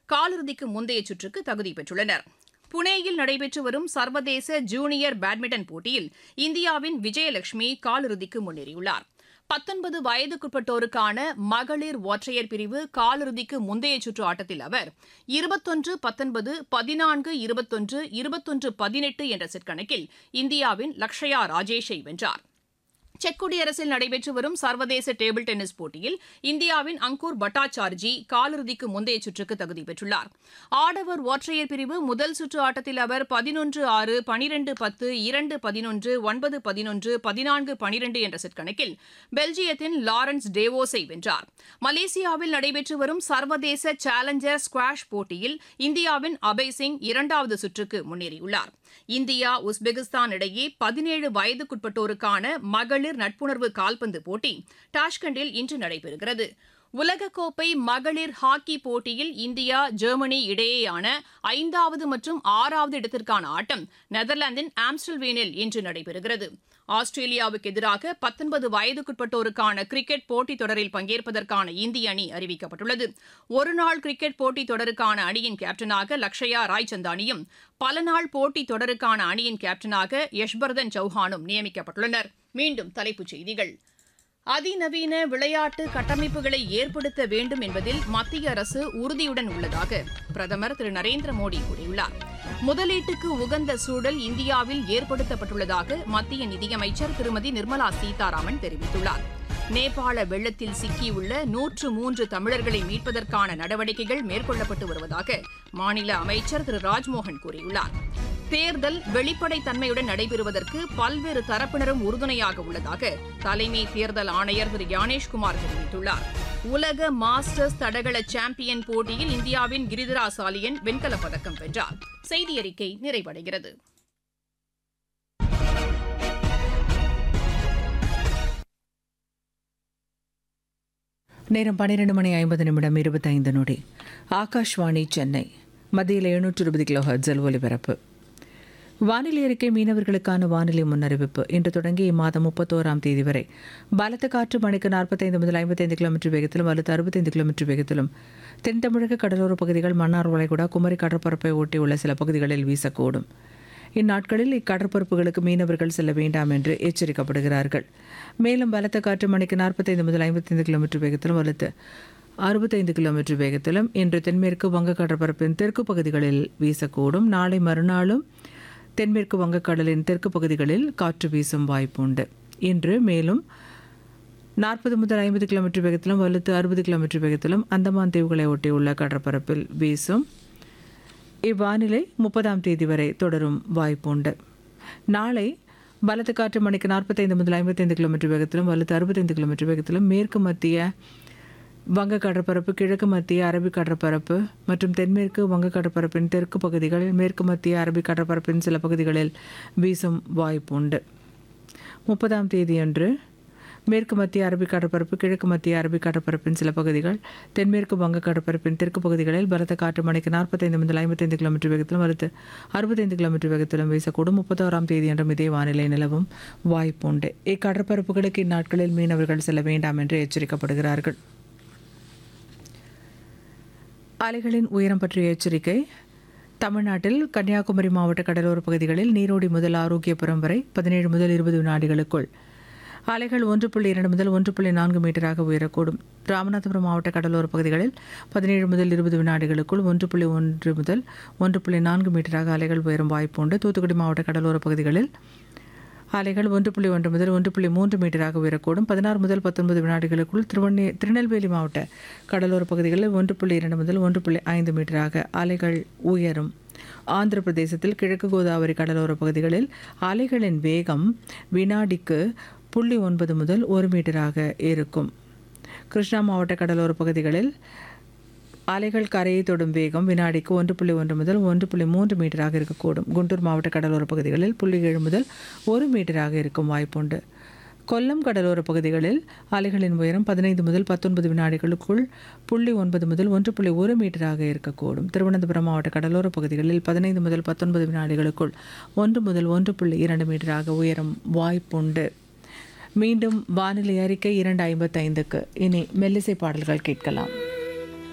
காலிறுதிக்கு முந்தைய சுற்றுக்கு தகுதி பெற்றுள்ளனர் புனேயில் நடைபெற்று வரும் சர்வதேச ஜூனியர் பேட்மிண்டன் போட்டியில் இந்தியாவின் விஜயலட்சுமி காலிறுதிக்கு முன்னேறியுள்ளார் பத்தொன்பது வயதுக்குட்பட்டோருக்கான மகளிர் ஒற்றையர் பிரிவு காலிறுதிக்கு முந்தைய சுற்று ஆட்டத்தில் அவர் இருபத்தொன்று பத்தொன்பது பதினான்கு இருபத்தொன்று இருபத்தொன்று பதினெட்டு என்ற செட் கணக்கில் இந்தியாவின் லக்ஷயா ராஜேஷை வென்றார் செக் குடியரசில் நடைபெற்று வரும் சர்வதேச டேபிள் டென்னிஸ் போட்டியில் இந்தியாவின் அங்கூர் பட்டாச்சார்ஜி காலிறுதிக்கு முந்தைய சுற்றுக்கு தகுதி பெற்றுள்ளார் ஆடவர் ஒற்றையர் பிரிவு முதல் சுற்று ஆட்டத்தில் அவர் பதினொன்று ஆறு பனிரெண்டு பத்து இரண்டு பதினொன்று ஒன்பது பதினொன்று பதினான்கு பனிரெண்டு என்ற செட் கணக்கில் பெல்ஜியத்தின் லாரன்ஸ் டேவோஸை வென்றார் மலேசியாவில் நடைபெற்று வரும் சர்வதேச சேலஞ்சர் ஸ்குவாஷ் போட்டியில் இந்தியாவின் அபய் சிங் இரண்டாவது சுற்றுக்கு முன்னேறியுள்ளார் இந்தியா உஸ்பெகிஸ்தான் இடையே பதினேழு வயதுக்குட்பட்டோருக்கான மகளிர் நட்புணர்வு கால்பந்து போட்டி டாஷ்கண்டில் இன்று நடைபெறுகிறது உலகக்கோப்பை மகளிர் ஹாக்கி போட்டியில் இந்தியா ஜெர்மனி இடையேயான ஐந்தாவது மற்றும் ஆறாவது இடத்திற்கான ஆட்டம் நெதர்லாந்தின் ஆம்ஸ்டல்வேனில் இன்று நடைபெறுகிறது ஆஸ்திரேலியாவுக்கு எதிராக பத்தொன்பது வயதுக்குட்பட்டோருக்கான கிரிக்கெட் போட்டித் தொடரில் பங்கேற்பதற்கான இந்திய அணி அறிவிக்கப்பட்டுள்ளது ஒருநாள் கிரிக்கெட் போட்டித் தொடருக்கான அணியின் கேப்டனாக லக்ஷயா ராய்சந்தானியும் பல நாள் போட்டித் தொடருக்கான அணியின் கேப்டனாக யஷ்வர்தன் சௌஹானும் நியமிக்கப்பட்டுள்ளனர் மீண்டும் தலைப்புச் செய்திகள் அதிநவீன விளையாட்டு கட்டமைப்புகளை ஏற்படுத்த வேண்டும் என்பதில் மத்திய அரசு உறுதியுடன் உள்ளதாக பிரதமர் திரு நரேந்திர மோடி கூறியுள்ளார் முதலீட்டுக்கு உகந்த சூழல் இந்தியாவில் ஏற்படுத்தப்பட்டுள்ளதாக மத்திய நிதியமைச்சர் திருமதி நிர்மலா சீதாராமன் தெரிவித்துள்ளார் நேபாள வெள்ளத்தில் சிக்கியுள்ள நூற்று மூன்று தமிழர்களை மீட்பதற்கான நடவடிக்கைகள் மேற்கொள்ளப்பட்டு வருவதாக மாநில அமைச்சர் திரு ராஜ்மோகன் கூறியுள்ளார் தேர்தல் வெளிப்படைத்தன்மையுடன் நடைபெறுவதற்கு பல்வேறு தரப்பினரும் உறுதுணையாக உள்ளதாக தலைமை தேர்தல் ஆணையர் திரு யானேஷ்குமார் தெரிவித்துள்ளார் உலக மாஸ்டர்ஸ் தடகள சாம்பியன் போட்டியில் இந்தியாவின் கிரிதிரா சாலியன் வெண்கலப் பதக்கம் வென்றார் செய்தி அறிக்கை நிறைவடைகிறது நேரம் பன்னிரெண்டு மணி ஐம்பது நிமிடம் இருபத்தைந்து நொடி ஆகாஷ்வாணி சென்னை மத்தியில் எழுநூற்று இருபது கிலோ ஹர்ட்ஸில் ஒலிபரப்பு வானிலை அறிக்கை மீனவர்களுக்கான வானிலை முன்னறிவிப்பு இன்று தொடங்கி இம்மாதம் முப்பத்தோராம் தேதி வரை பலத்த காற்று மணிக்கு நாற்பத்தைந்து முதல் ஐம்பத்தைந்து கிலோமீட்டர் வேகத்திலும் அல்லது அறுபத்தைந்து கிலோமீட்டர் வேகத்திலும் தென் தமிழக கடலோர பகுதிகள் மன்னார் வளைகுடா குமரி கடற்பரப்பை ஒட்டியுள்ள சில பகுதிகளில் வீசக்கூடும் இந்நாட்களில் இக்கடற்பரப்புகளுக்கு மீனவர்கள் செல்ல வேண்டாம் என்று எச்சரிக்கப்படுகிறார்கள் மேலும் பலத்த காற்று மணிக்கு நாற்பத்தைந்து முதல் ஐம்பத்தைந்து கிலோமீட்டர் வேகத்திலும் அல்லது அறுபத்தைந்து கிலோமீட்டர் வேகத்திலும் இன்று தென்மேற்கு வங்க கடற்பரப்பின் தெற்கு பகுதிகளில் வீசக்கூடும் நாளை மறுநாளும் தென்மேற்கு வங்கக்கடலின் தெற்கு பகுதிகளில் காற்று வீசும் வாய்ப்புண்டு இன்று மேலும் நாற்பது முதல் ஐம்பது கிலோமீட்டர் வேகத்திலும் வலுத்து அறுபது கிலோமீட்டர் வேகத்திலும் அந்தமான் தீவுகளை ஒட்டியுள்ள கடற்பரப்பில் வீசும் இவ்வானிலை முப்பதாம் தேதி வரை தொடரும் வாய்ப்புண்டு நாளை பலத்த காற்று மணிக்கு நாற்பத்தைந்து முதல் ஐம்பத்தைந்து கிலோமீட்டர் வேகத்திலும் வலுத்து அறுபத்தைந்து கிலோமீட்டர் வேகத்திலும் மேற்கு மத்திய வங்க கடற்பரப்பு கிழக்கு மத்திய அரபிக் கடற்பரப்பு மற்றும் தென்மேற்கு வங்க கடற்பரப்பின் தெற்கு பகுதிகள் மேற்கு மத்திய அரபிக் கடற்பரப்பின் சில பகுதிகளில் வீசும் வாய்ப்புண்டு முப்பதாம் தேதியன்று மேற்கு மத்திய அரபிக் கடற்பரப்பு கிழக்கு மத்திய அரபிக் கடற்பரப்பின் சில பகுதிகள் தென்மேற்கு வங்க கடற்பரப்பின் தெற்கு பகுதிகளில் பலத்த காற்று மணிக்கு நாற்பத்தைந்து முதல் ஐம்பத்தைந்து கிலோமீட்டர் வேகத்திலும் அடுத்து அறுபத்தைந்து கிலோமீட்டர் வேகத்திலும் வீசக்கூடும் முப்பத்தோராம் தேதி என்றும் இதே வானிலை நிலவும் வாய்ப்புண்டு இக்கடற்பரப்புகளுக்கு இந்நாட்களில் மீனவர்கள் செல்ல வேண்டாம் என்று எச்சரிக்கப்படுகிறார்கள் அலைகளின் உயரம் பற்றிய எச்சரிக்கை தமிழ்நாட்டில் கன்னியாகுமரி மாவட்ட கடலோர பகுதிகளில் நீரோடி முதல் ஆரோக்கியபுரம் வரை பதினேழு முதல் இருபது வினாடிகளுக்குள் அலைகள் ஒன்று புள்ளி இரண்டு முதல் ஒன்று புள்ளி நான்கு மீட்டராக உயரக்கூடும் ராமநாதபுரம் மாவட்ட கடலோர பகுதிகளில் பதினேழு முதல் இருபது வினாடிகளுக்குள் ஒன்று புள்ளி ஒன்று முதல் ஒன்று புள்ளி நான்கு மீட்டராக அலைகள் உயரும் வாய்ப்புண்டு தூத்துக்குடி மாவட்ட கடலோர பகுதிகளில் அலைகள் ஒன்று புள்ளி ஒன்று முதல் ஒன்று புள்ளி மூன்று மீட்டராக உயரக்கூடும் பதினாறு முதல் பத்தொன்பது வினாடிகளுக்குள் திருவண்ணே திருநெல்வேலி மாவட்ட கடலோர பகுதிகளில் ஒன்று புள்ளி இரண்டு முதல் ஒன்று புள்ளி ஐந்து மீட்டராக அலைகள் உயரும் ஆந்திர பிரதேசத்தில் கிழக்கு கோதாவரி கடலோர பகுதிகளில் அலைகளின் வேகம் வினாடிக்கு புள்ளி ஒன்பது முதல் ஒரு மீட்டராக இருக்கும் கிருஷ்ணா மாவட்ட கடலோர பகுதிகளில் அலைகள் கரையை தொடும் வேகம் வினாடிக்கு ஒன்று புள்ளி ஒன்று முதல் ஒன்று புள்ளி மூன்று மீட்டராக இருக்கக்கூடும் குண்டூர் மாவட்ட கடலோர பகுதிகளில் புள்ளி ஏழு முதல் ஒரு மீட்டராக இருக்கும் வாய்ப்புண்டு கொல்லம் கடலோர பகுதிகளில் அலைகளின் உயரம் பதினைந்து முதல் பத்தொன்பது வினாடிகளுக்குள் புள்ளி ஒன்பது முதல் ஒன்று புள்ளி ஒரு மீட்டராக இருக்கக்கூடும் திருவனந்தபுரம் மாவட்ட கடலோர பகுதிகளில் பதினைந்து முதல் பத்தொன்பது வினாடிகளுக்குள் ஒன்று முதல் ஒன்று புள்ளி இரண்டு மீட்டராக உயரும் வாய்ப்புண்டு மீண்டும் வானிலை அறிக்கை இரண்டு ஐம்பத்தைந்துக்கு இனி மெல்லிசை பாடல்கள் கேட்கலாம்